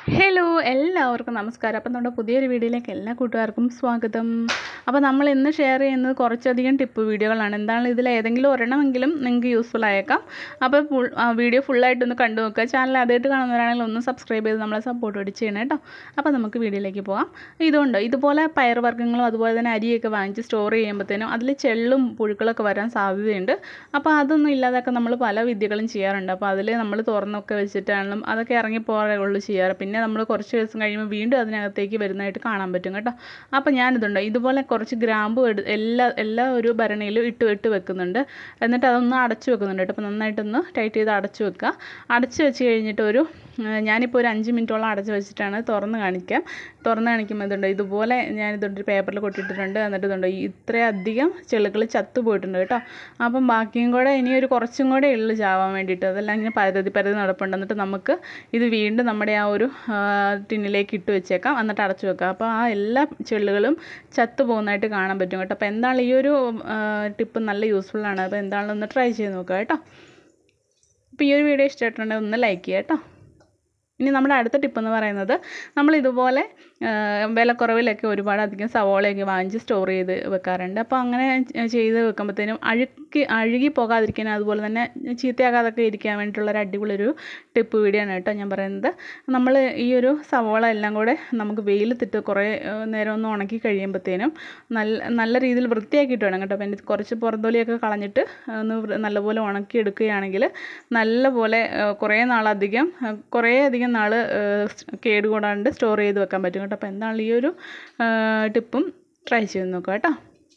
hello എല്ലാവർക്കും നമസ്കാരം അപ്പം നമ്മുടെ പുതിയൊരു വീഡിയോയിലേക്ക് എല്ലാ കൂട്ടുകാർക്കും സ്വാഗതം അപ്പോൾ നമ്മൾ ഇന്ന് ഷെയർ ചെയ്യുന്നത് കുറച്ചധികം ടിപ്പ് വീഡിയോകളാണ് എന്താണ് ഇതിൽ ഏതെങ്കിലും ഒരെണ്ണമെങ്കിലും നിങ്ങൾക്ക് യൂസ്ഫുൾ ആയേക്കാം അപ്പോൾ ഫുൾ വീഡിയോ ഫുള്ളായിട്ടൊന്ന് കണ്ടു നോക്കുക ചാനൽ ആദ്യമായിട്ട് കാണുന്നവരാണെങ്കിൽ ഒന്ന് സബ്സ്ക്രൈബ് ചെയ്ത് നമ്മളെ സപ്പോർട്ട് കൂടി ചെയ്യണം കേട്ടോ അപ്പോൾ നമുക്ക് വീഡിയോയിലേക്ക് പോകാം ഇതുകൊണ്ട് ഇതുപോലെ പയറുവർഗ്ഗങ്ങളും അതുപോലെ തന്നെ അരിയൊക്കെ വാങ്ങിച്ച് സ്റ്റോർ ചെയ്യുമ്പോഴത്തേനും അതിൽ ചെള്ളും പുഴുക്കളൊക്കെ വരാൻ സാധ്യതയുണ്ട് അപ്പോൾ അതൊന്നും ഇല്ലാതൊക്കെ നമ്മൾ പല വിദ്യകളും ചെയ്യാറുണ്ട് അപ്പോൾ അതിൽ നമ്മൾ തുറന്നൊക്കെ വെച്ചിട്ടാണെങ്കിലും അതൊക്കെ ഇറങ്ങി പോകാറുള്ളൂ ചെയ്യാറ് പിന്നെ നമ്മൾ കുറച്ച് ദിവസം കഴിയുമ്പോൾ വീണ്ടും അതിനകത്തേക്ക് വരുന്നതായിട്ട് കാണാൻ പറ്റും കേട്ടോ അപ്പോൾ ഞാനിതുണ്ട് ഇതുപോലെ കുറച്ച് ഗ്രാമ്പു എടു എല്ലാ എല്ലാ ഒരു ഭരണിയിലും ഇട്ട് ഇട്ട് വെക്കുന്നുണ്ട് എന്നിട്ട് അതൊന്ന് അടച്ചു വെക്കുന്നുണ്ട് കേട്ടോ അപ്പോൾ നന്നായിട്ടൊന്ന് ടൈറ്റ് ചെയ്ത് അടച്ചു വെക്കുക അടച്ചു വെച്ച് കഴിഞ്ഞിട്ട് ഒരു ഏഹ് ഞാനിപ്പോൾ ഒരു അഞ്ച് മിനിറ്റോളം അടച്ചു വെച്ചിട്ടാണ് തുറന്ന് കാണിക്കാം തുറന്ന് കാണിക്കുമ്പോൾ ഇതുണ്ട് ഇതുപോലെ ഞാനിതുണ്ട് ഒരു പേപ്പറിൽ കൊട്ടിട്ടിട്ടുണ്ട് എന്നിട്ട് ഇതുണ്ട് ഇത്രയധികം ചെളുക്കൾ ചത്തു പോയിട്ടുണ്ട് കേട്ടോ അപ്പം ബാക്കിയും കൂടെ ഇനി ഒരു കുറച്ചും കൂടെ ഉള്ളു ചാവാൻ വേണ്ടിയിട്ട് അതെല്ലാം ഇങ്ങനെ പരതി പരതി നടപ്പുണ്ട് എന്നിട്ട് നമുക്ക് ഇത് വീണ്ടും നമ്മുടെ ആ ഒരു ആ, ടിന്നിലേക്ക് ഇട്ട് വെച്ചേക്കാം എന്നിട്ട് അടച്ചു വെക്കാം അപ്പോൾ ആ എല്ലാ ചെള്ളുകളും ചത്തു പോകുന്നതായിട്ട് കാണാൻ പറ്റും കേട്ടോ അപ്പോൾ എന്താണ് ഈ ഒരു ടിപ്പ് നല്ല യൂസ്ഫുള്ളാണ് അപ്പോൾ എന്താണെന്ന് ഒന്ന് ട്രൈ ചെയ്ത് നോക്കുക കേട്ടോ അപ്പോൾ ഈ ഒരു വീഡിയോ ഇഷ്ടമായിട്ടുണ്ടെങ്കിൽ ഒന്ന് ലൈക്ക് ചെയ്യുക കേട്ടോ ഇനി നമ്മുടെ അടുത്ത ടിപ്പ് എന്ന് പറയുന്നത് നമ്മൾ ഇതുപോലെ ആ, വിലക്കുറവിലൊക്കെ ഒരുപാട് അധികം സവോളയൊക്കെ വാങ്ങിച്ച് സ്റ്റോർ ചെയ്ത് വെക്കാറുണ്ട് അപ്പോൾ അങ്ങനെ ചെയ്ത് വെക്കുമ്പോഴത്തേനും അഴുക്കി അഴുകി പോകാതിരിക്കാൻ അതുപോലെ തന്നെ ചീത്തയാകാതൊക്കെ ഇരിക്കാൻ വേണ്ടിയിട്ടുള്ള ഒരു അടിപൊളി ഒരു ടിപ്പ് വീഡിയോ ആണ് കേട്ടോ ഞാൻ പറയുന്നത് നമ്മൾ ഈ ഒരു സവോള എല്ലാം കൂടെ നമുക്ക് വെയിലത്തിട്ട് കുറേ ആ, നേരം ഒന്ന് ഉണക്കി കഴിയുമ്പോഴത്തേനും നല്ല നല്ല രീതിയിൽ വൃത്തിയാക്കിയിട്ട് വേണം കേട്ടോ അപ്പോൾ എൻ്റെ കുറച്ച് പുറത്തൊലിയൊക്കെ കളഞ്ഞിട്ട് ഒന്ന് വൃ- നല്ലപോലെ ഉണക്കി എടുക്കുകയാണെങ്കിൽ നല്ലപോലെ ആ, കുറേ നാളധികം ആ, കുറേ അധികം നാൾ കേടുകൂടാണ്ട് സ്റ്റോർ ചെയ്ത് വെക്കാൻ പറ്റും കേട്ടോ അപ്പോൾ എന്താണ് ഈ ഒരു ടിപ്പും ട്രൈ ചെയ്ത് നോക്കുക കേട്ടോ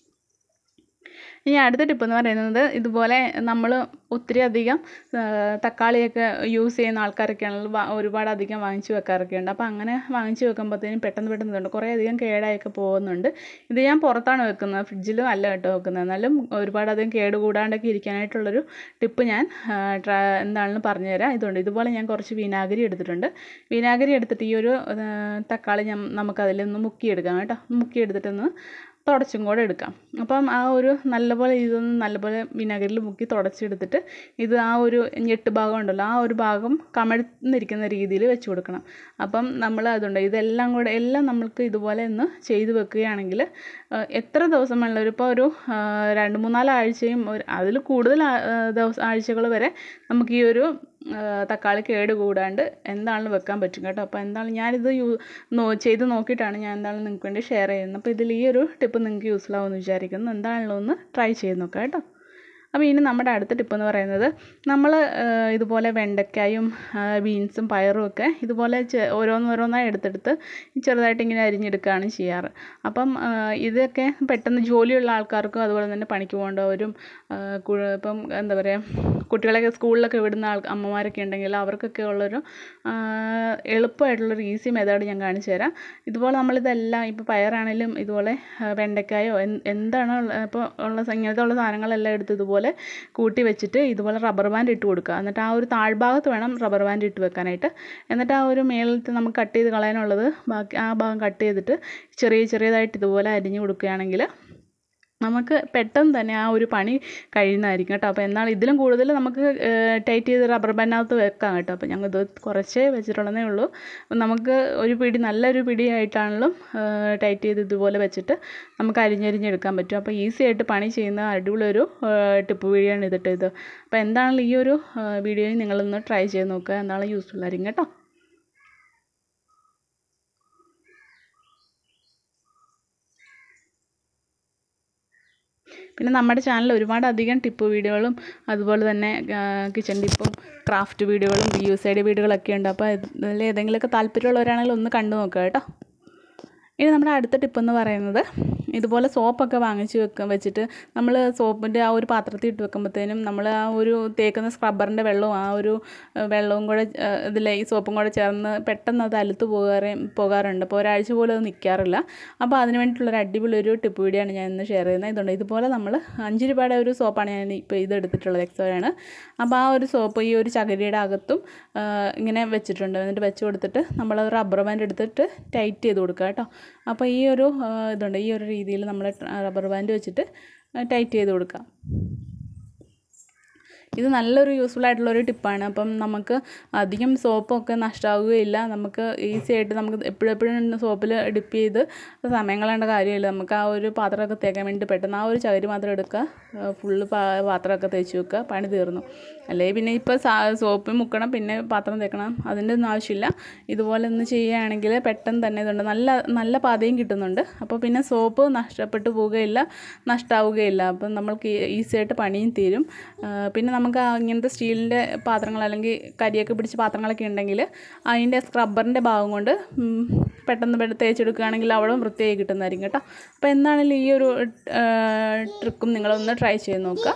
ഇനി അടുത്ത ടിപ്പ് എന്ന് പറയുന്നത് ഇതുപോലെ നമ്മൾ ഒത്തിരി അധികം ആ, തക്കാളിയൊക്കെ യൂസ് ചെയ്യുന്ന ആൾക്കാരൊക്കെ ആണെങ്കിൽ വാ- ഒരുപാട് അധികം വാങ്ങിച്ച് വെക്കാറൊക്കെ ഉണ്ട് അപ്പോൾ അങ്ങനെ വാങ്ങിച്ച് വെക്കുമ്പോഴത്തേനും പെട്ടെന്ന് പെട്ടെന്ന് ഇതുണ്ട് കുറേ അധികം കേടായൊക്കെ പോകുന്നുണ്ട് ഇത് ഞാൻ പുറത്താണ് വെക്കുന്നത് ഫ്രിഡ്ജിലും അല്ല കേട്ടോ വെക്കുന്നത് എന്നാലും ഒരുപാട് അധികം കേട് കൂടാണ്ടൊക്കെ ഇരിക്കാനായിട്ടുള്ളൊരു ടിപ്പ് ഞാൻ ആ, ട്ര എന്താണെന്ന് പറഞ്ഞുതരാം ഇതുണ്ട് ഇതുപോലെ ഞാൻ കുറച്ച് വിനാഗിരി എടുത്തിട്ടുണ്ട് വിനാഗിരി എടുത്തിട്ട് ഈ ഒരു ആ, തക്കാളി ഞാൻ നമുക്കതിൽ ഒന്ന് മുക്കിയെടുക്കാം കേട്ടോ മുക്കിയെടുത്തിട്ടൊന്ന് തുടച്ചും കൂടെ എടുക്കാം അപ്പം ആ ഒരു നല്ലപോലെ ഇതൊന്ന് നല്ലപോലെ വിനാഗിരിയിൽ മുക്കി തുടച്ചെടുത്തിട്ട് ഇത് ആ ഒരു ഞെട്ട് ഭാഗം ഉണ്ടല്ലോ ആ ഒരു ഭാഗം കമഴ്ന്നിരിക്കുന്ന രീതിയിൽ വെച്ച് കൊടുക്കണം അപ്പം നമ്മൾ അതുണ്ട് ഇതെല്ലാം കൂടെ എല്ലാം നമ്മൾക്ക് ഇതുപോലെ ഒന്ന് ചെയ്ത് വെക്കുകയാണെങ്കിൽ ആ, എത്ര ദിവസം വേണമെങ്കിലും ഇപ്പോൾ ഒരു ആ, രണ്ട് മൂന്നാല് ആഴ്ചയും ഒരു അതിൽ കൂടുതൽ ആ- ആ, ദിവസം ആഴ്ചകൾ വരെ നമുക്ക് ഈ ഒരു ആ, തക്കാളി കേട് കൂടാണ്ട് എന്താണെങ്കിലും വെക്കാൻ പറ്റും കേട്ടോ അപ്പോൾ എന്താണ് ഞാനിത് യൂ നോ ചെയ്ത് നോക്കിയിട്ടാണ് ഞാൻ എന്താണ് നിങ്ങൾക്ക് വേണ്ടി ഷെയർ ചെയ്യുന്നത് അപ്പോൾ ഇതിൽ ഈ ഒരു ടിപ്പ് നിങ്ങൾക്ക് യൂസ്ഫുൾ ആവുമെന്ന് വിചാരിക്കുന്നു എന്താണല്ലോ ഒന്ന് ട്രൈ ചെയ്ത് നോക്കാം കേട്ടോ അപ്പോൾ ഇനി നമ്മുടെ അടുത്ത ടിപ്പ് എന്ന് പറയുന്നത് നമ്മൾ ഇതുപോലെ വെണ്ടയ്ക്കായും ആ, ബീൻസും പയറും ഒക്കെ ഇതുപോലെ ചെ- ഓരോന്നോരോന്നായി എടുത്തെടുത്ത് ചെറുതായിട്ട് ഇങ്ങനെ അരിഞ്ഞെടുക്കുകയാണ് ചെയ്യാറ് അപ്പം ആ, ഇതൊക്കെ പെട്ടെന്ന് ജോലിയുള്ള ആൾക്കാർക്കും അതുപോലെ തന്നെ പണിക്ക് പോകേണ്ടവരും ആ, കു- ഇപ്പം എന്താ പറയുക കുട്ടികളൊക്കെ സ്കൂളിലൊക്കെ വിടുന്ന ആൾ അമ്മമാരൊക്കെ ഉണ്ടെങ്കിൽ അവർക്കൊക്കെ ഉള്ളൊരു ആ, എളുപ്പമായിട്ടുള്ളൊരു ഈസി മെത്തേഡ് ഞാൻ കാണിച്ചു തരാം ഇതുപോലെ നമ്മളിതെല്ലാം ഇപ്പോൾ പയറാണെങ്കിലും ഇതുപോലെ ആ, വെണ്ടയ്ക്കായോ എന്ത് എന്താണോ ഉള്ള- ഇപ്പോൾ ഉള്ള സ- ഇങ്ങനത്തെ ഉള്ള സാധനങ്ങളെല്ലാം എടുത്ത് ഇതുപോലെ കൂട്ടി വെച്ചിട്ട് ഇതുപോലെ റബ്ബർ ബാൻഡ് ഇട്ട് കൊടുക്കുക എന്നിട്ട് ആ ഒരു താഴ്ഭാഗത്ത് വേണം റബ്ബർ ബാൻഡ് ഇട്ട് വെക്കാനായിട്ട് എന്നിട്ട് ആ ഒരു മേളത്തെ നമുക്ക് കട്ട് ചെയ്ത് കളയാനുള്ളത് ബാക്കി ആ ഭാഗം കട്ട് ചെയ്തിട്ട് ചെറിയ ചെറിയതായിട്ട് ഇതുപോലെ അരിഞ്ഞു കൊടുക്കുകയാണെങ്കിൽ നമുക്ക് പെട്ടെന്ന് തന്നെ ആ ഒരു പണി കഴിയുന്നതായിരിക്കും കേട്ടോ അപ്പോൾ എന്നാൽ ഇതിലും കൂടുതൽ നമുക്ക് ടൈറ്റ് ചെയ്ത് റബ്ബർ ബാൻഡിനകത്ത് വെക്കാം കേട്ടോ അപ്പോൾ ഞങ്ങൾ ഇത് കുറച്ചേ വെച്ചിട്ടുള്ളതേ ഉള്ളൂ നമുക്ക് ഒരു പിടി നല്ലൊരു പിടിയായിട്ടാണല്ലോ ടൈറ്റ് ചെയ്ത് ഇതുപോലെ വെച്ചിട്ട് നമുക്ക് അരിഞ്ഞരിഞ്ഞെടുക്കാൻ പറ്റും അപ്പോൾ ഈസി ആയിട്ട് പണി ചെയ്യുന്ന അടിപൊളി ഒരു ടിപ്പ് വീഡിയോ ആണ് ഇതിട്ട് ഇത് അപ്പോൾ എന്താണെങ്കിലും ഈ ഒരു വീഡിയോയിൽ നിങ്ങളൊന്ന് ട്രൈ ചെയ്ത് നോക്കുക എന്നാലും യൂസ്ഫുൾ ആയിരിക്കും കേട്ടോ പിന്നെ നമ്മുടെ ചാനലിൽ ഒരുപാട് അധികം ടിപ്പ് വീഡിയോകളും അതുപോലെ തന്നെ കിച്ചൺ ടിപ്പും ക്രാഫ്റ്റ് വീഡിയോകളും യു സൈഡ് വീഡിയോകളൊക്കെ ഉണ്ട് അപ്പോൾ ഇതിൽ ഏതെങ്കിലുമൊക്കെ താല്പര്യമുള്ളവരാണെങ്കിൽ ഒന്ന് കണ്ടു നോക്കുക കേട്ടോ ഇനി നമ്മുടെ അടുത്ത ടിപ്പ് എന്ന് പറയുന്നത് ഇതുപോലെ സോപ്പൊക്കെ വാങ്ങിച്ച് വെക്കും വെച്ചിട്ട് നമ്മൾ സോപ്പിൻ്റെ ആ ഒരു പാത്രത്തിൽ ഇട്ട് വെക്കുമ്പോഴത്തേനും നമ്മൾ ആ ഒരു തേക്കുന്ന സ്ക്രബ്ബറിൻ്റെ വെള്ളവും ആ ഒരു ഏഹ്, വെള്ളവും കൂടെ ഇതിൽ ഈ സോപ്പും കൂടെ ചേർന്ന് പെട്ടെന്ന് അത് അലുത്ത് പോകാറേ പോകാറുണ്ട് അപ്പോൾ ഒരാഴ്ച പോലും അത് നിൽക്കാറില്ല അപ്പോൾ അതിന് വേണ്ടിയിട്ടുള്ളൊരു അടിപൊളി ഒരു ടിപ്പ് വീഡിയോയാണ് ഞാൻ ഇന്ന് ഷെയർ ചെയ്യുന്നത് ഇതുണ്ട് ഇതുപോലെ നമ്മൾ അഞ്ച് രൂപയുടെ ഒരു സോപ്പാണ് ഞാൻ ഇപ്പോൾ ഇത് എടുത്തിട്ടുള്ളത് എക്സോയാണ് അപ്പോൾ ആ ഒരു സോപ്പ് ഈ ഒരു ചകിരിയുടെ അകത്തും ആ, ഇങ്ങനെ വെച്ചിട്ടുണ്ട് എന്നിട്ട് വെച്ച് കൊടുത്തിട്ട് നമ്മൾ റബ്ബർ ബാൻഡ് എടുത്തിട്ട് ടൈറ്റ് ചെയ്ത് കൊടുക്കുക കേട്ടോ അപ്പോൾ ഈ ഒരു ആ, ഇതുണ്ട് ഈ ഒരു രീതിയിൽ നമ്മൾ റബ്ബർ ബാൻഡ് വെച്ചിട്ട് ടൈറ്റ് ചെയ്ത് കൊടുക്കുക ഇത് നല്ലൊരു യൂസ്ഫുൾ ആയിട്ടുള്ളൊരു ടിപ്പാണ് അപ്പം നമുക്ക് അധികം സോപ്പൊക്കെ നഷ്ടമാവുകയില്ല നമുക്ക് ഈസി ആയിട്ട് നമുക്ക് എപ്പോഴും എപ്പോഴും സോപ്പിൽ ഡിപ്പ് ചെയ്ത് സമയം കളയേണ്ട കാര്യമില്ല നമുക്ക് ആ ഒരു പാത്രമൊക്കെ തേക്കാൻ വേണ്ടി പെട്ടെന്ന് ആ ഒരു ചകിരി മാത്രം എടുക്കുക ഫുള്ള് പാത്രമൊക്കെ തേച്ച് വെക്കുക പണി തീർന്നു അല്ലെങ്കിൽ പിന്നെ ഇപ്പോൾ സോപ്പ് മുക്കണം പിന്നെ പാത്രം തേക്കണം അതിൻ്റെ ഒന്നും ആവശ്യമില്ല ഇതുപോലെ ഒന്ന് ചെയ്യുകയാണെങ്കിൽ പെട്ടെന്ന് തന്നെ ഇതുണ്ട് നല്ല നല്ല പാതയും കിട്ടുന്നുണ്ട് അപ്പോൾ പിന്നെ സോപ്പ് നഷ്ടപ്പെട്ടു പോവുകയില്ല നഷ്ടമാവുകയില്ല അപ്പം നമ്മൾക്ക് ഈസി ആയിട്ട് പണിയും തീരും ആ, പിന്നെ നമുക്ക് ആ ഇങ്ങനത്തെ സ്റ്റീലിൻ്റെ പാത്രങ്ങൾ അല്ലെങ്കിൽ കരിയൊക്കെ പിടിച്ച പാത്രങ്ങളൊക്കെ ഉണ്ടെങ്കിൽ അതിൻ്റെ സ്ക്രബ്ബറിൻ്റെ ഭാഗം കൊണ്ട് ഉം, പെട്ടെന്ന് പെട്ടെന്ന് തേച്ചെടുക്കുകയാണെങ്കിൽ അവിടെ വൃത്തിയായി കിട്ടുന്നതായിരിക്കും കേട്ടോ അപ്പോൾ എന്താണെങ്കിലും ഈ ഒരു ട്രിക്കും നിങ്ങളൊന്ന് ട്രൈ ചെയ്ത് നോക്കുക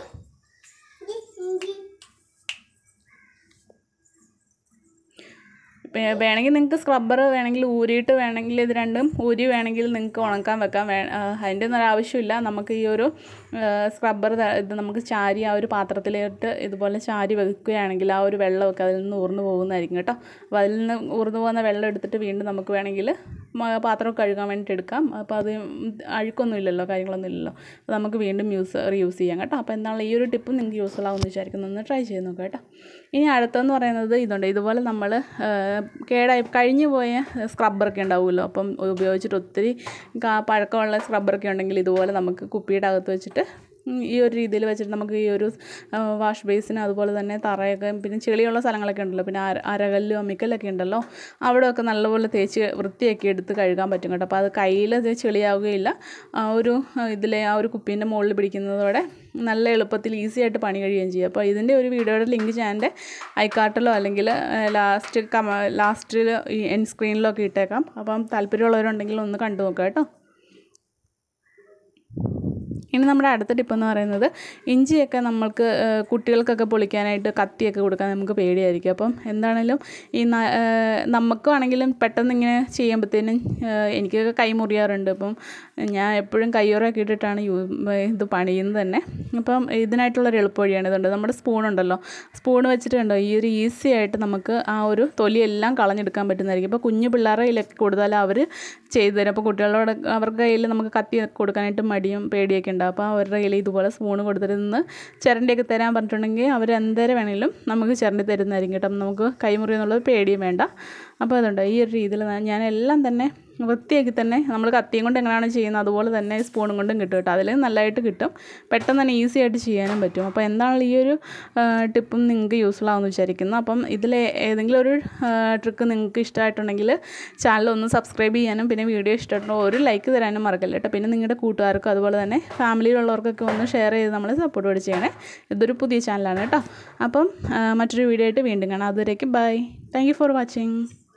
വേ- വേണമെങ്കിൽ നിങ്ങൾക്ക് സ്ക്രബ്ബർ വേണമെങ്കിൽ ഊരിയിട്ട് വേണമെങ്കിൽ ഇത് രണ്ടും ഊരി വേണമെങ്കിൽ നിങ്ങൾക്ക് ഉണക്കാൻ വെക്കാം വേ ആ, അതിൻ്റെ ഒന്നും ഒരു ആവശ്യമില്ല നമുക്ക് ഈ ഒരു സ്ക്രബ്ബർ ഇത് നമുക്ക് ചാരി ആ ഒരു പാത്രത്തിലിട്ട് ഇതുപോലെ ചാരി വെക്കുകയാണെങ്കിൽ ആ ഒരു വെള്ളമൊക്കെ അതിൽ നിന്ന് ഊർന്നു പോകുന്നതായിരിക്കും കേട്ടോ അപ്പോൾ അതിൽ നിന്ന് ഊർന്നു പോകുന്ന വെള്ളം എടുത്തിട്ട് വീണ്ടും നമുക്ക് വേണമെങ്കിൽ മ- പാത്രം കഴുകാൻ വേണ്ടിയിട്ട് എടുക്കാം അപ്പോൾ അത് അഴുക്കൊന്നും ഇല്ലല്ലോ കാര്യങ്ങളൊന്നും ഇല്ലല്ലോ അപ്പോൾ നമുക്ക് വീണ്ടും യൂസ് റീയൂസ് ചെയ്യാം കേട്ടോ അപ്പോൾ എന്താണ് ഈ ഒരു ടിപ്പും നിങ്ങൾക്ക് യൂസ്ഫുൾ ആവുമെന്ന് വിചാരിക്കുന്നു ഒന്ന് ട്രൈ ചെയ്ത് നോക്കാം കേട്ടോ ഇനി അടുത്തെന്ന് പറയുന്നത് ഇതുണ്ട് ഇതുപോലെ നമ്മൾ കേടായി കഴിഞ്ഞു പോയ സ്ക്രബ്ബറൊക്കെ ഉണ്ടാവുമല്ലോ അപ്പം ഉപയോഗിച്ചിട്ട് ഒത്തിരി കാ- പഴക്കമുള്ള സ്ക്രബ്ബറൊക്കെ ഉണ്ടെങ്കിൽ ഇതുപോലെ നമുക്ക് കുപ്പിയുടെ അകത്ത് വെച്ചിട്ട് ഉം, ഈ ഒരു രീതിയിൽ വെച്ചിട്ട് നമുക്ക് ഈ ഒരു വാഷ് ബേസിന് അതുപോലെ തന്നെ തറയൊക്കെ പിന്നെ ചെളിയുള്ള സ്ഥലങ്ങളൊക്കെ ഉണ്ടല്ലോ പിന്നെ അര അരകല്ലും അമ്മിക്കല്ലൊക്കെ ഉണ്ടല്ലോ അവിടെയൊക്കെ നല്ലപോലെ തേച്ച് വൃത്തിയാക്കി എടുത്ത് കഴുകാൻ പറ്റും കേട്ടോ അപ്പോൾ അത് കയ്യിൽ ഇത് ചെളിയാവുകയില്ല ആ ഒരു ഇതിലെ ആ ഒരു കുപ്പീൻ്റെ മുകളിൽ പിടിക്കുന്നതോടെ നല്ല എളുപ്പത്തിൽ ഈസി ആയിട്ട് പണി കഴിയുകയും ചെയ്യും അപ്പോൾ ഇതിൻ്റെ ഒരു വീഡിയോയുടെ ലിങ്ക് ഞാൻ എൻ്റെ ഐക്കാർട്ടിലോ അല്ലെങ്കിൽ ലാസ്റ്റ് കമ ലാസ്റ്റിൽ ഈ എൻ സ്ക്രീനിലോ ഒക്കെ ഇട്ടേക്കാം അപ്പം താല്പര്യമുള്ളവരുണ്ടെങ്കിൽ ഒന്ന് കണ്ടു നോക്കാം കേട്ടോ ഇനി നമ്മുടെ അടുത്ത ടിപ്പ് എന്ന് പറയുന്നത് ഇഞ്ചിയൊക്കെ നമ്മൾക്ക് ഏഹ്, കുട്ടികൾക്കൊക്കെ പൊളിക്കാനായിട്ട് കത്തിയൊക്കെ കൊടുക്കാൻ നമുക്ക് പേടിയായിരിക്കും അപ്പം എന്താണേലും ഈ ന- ഏഹ്, നമുക്കാണെങ്കിലും പെട്ടെന്ന് ഇങ്ങനെ ചെയ്യുമ്പോഴത്തേനും ഏഹ്, എനിക്കൊക്കെ കൈ മുറിയാറുണ്ട് അപ്പം ഞാൻ എപ്പോഴും കയ്യോറൊക്കെ ഇട്ടിട്ടാണ് യൂ ഇത് പണിയുന്നത് തന്നെ അപ്പം ഇതിനായിട്ടുള്ളൊരു എളുപ്പവഴിയാണ് ഇതുണ്ട് നമ്മുടെ സ്പൂൺ ഉണ്ടല്ലോ സ്പൂൺ വെച്ചിട്ട് കണ്ടോ ഈ ഒരു ഈസി ആയിട്ട് നമുക്ക് ആ ഒരു തൊലിയെല്ലാം കളഞ്ഞെടുക്കാൻ പറ്റുന്നതായിരിക്കും ഇപ്പോൾ കുഞ്ഞു പിള്ളേരുടെ കയ്യിലൊക്കെ കൊടുത്താൽ അവർ ചെയ്തു തരും അപ്പോൾ കുട്ടികളോട് അവരുടെ കയ്യിൽ നമുക്ക് കത്തി കൊടുക്കാനായിട്ട് മടിയും പേടിയൊക്കെ ഉണ്ടാവും അപ്പോൾ അവരുടെ കയ്യിൽ ഇതുപോലെ സ്പൂൺ കൊടുത്തിട്ട് നിന്ന് ചിരണ്ടിയൊക്കെ തരാൻ പറഞ്ഞിട്ടുണ്ടെങ്കിൽ അവർ എന്തേരം വേണമെങ്കിലും നമുക്ക് ചിരണ്ടി തരുന്നതായിരിക്കും കേട്ടോ അപ്പം നമുക്ക് കൈമുറി എന്നുള്ളത് പേടിയും വേണ്ട അപ്പോൾ അതുണ്ട് ഈ ഒരു രീതിയിൽ ഞാൻ എല്ലാം തന്നെ വൃത്തിയാക്കി തന്നെ നമ്മൾ കത്തിയും കൊണ്ട് എങ്ങനെയാണ് ചെയ്യുന്നത് അതുപോലെ തന്നെ സ്പൂണും കൊണ്ടും കിട്ടും കേട്ടോ അതിൽ നല്ലതായിട്ട് കിട്ടും പെട്ടെന്ന് തന്നെ ഈസി ആയിട്ട് ചെയ്യാനും പറ്റും അപ്പോൾ എന്താണെങ്കിലും ഈ ഒരു ടിപ്പും നിങ്ങൾക്ക് യൂസ്ഫുൾ ആവുമെന്ന് വിചാരിക്കുന്നു അപ്പം ഇതിൽ ഏതെങ്കിലും ഒരു ട്രിക്ക് നിങ്ങൾക്ക് ഇഷ്ടമായിട്ടുണ്ടെങ്കിൽ ചാനൽ ഒന്ന് സബ്സ്ക്രൈബ് ചെയ്യാനും പിന്നെ വീഡിയോ ഇഷ്ടമായിട്ടുണ്ടോ ഒരു ലൈക്ക് തരാനും മറക്കല്ല കേട്ടോ പിന്നെ നിങ്ങളുടെ കൂട്ടുകാർക്കും അതുപോലെ തന്നെ ഫാമിലിയിലുള്ളവർക്കൊക്കെ ഒന്ന് ഷെയർ ചെയ്ത് നമ്മളെ സപ്പോർട്ട് കൂടി ചെയ്യണേ ഇതൊരു പുതിയ ചാനലാണ് കേട്ടോ അപ്പം ആ, മറ്റൊരു വീഡിയോ ആയിട്ട് വീണ്ടും കാണാം അതുവരേക്കും bye thank you for watching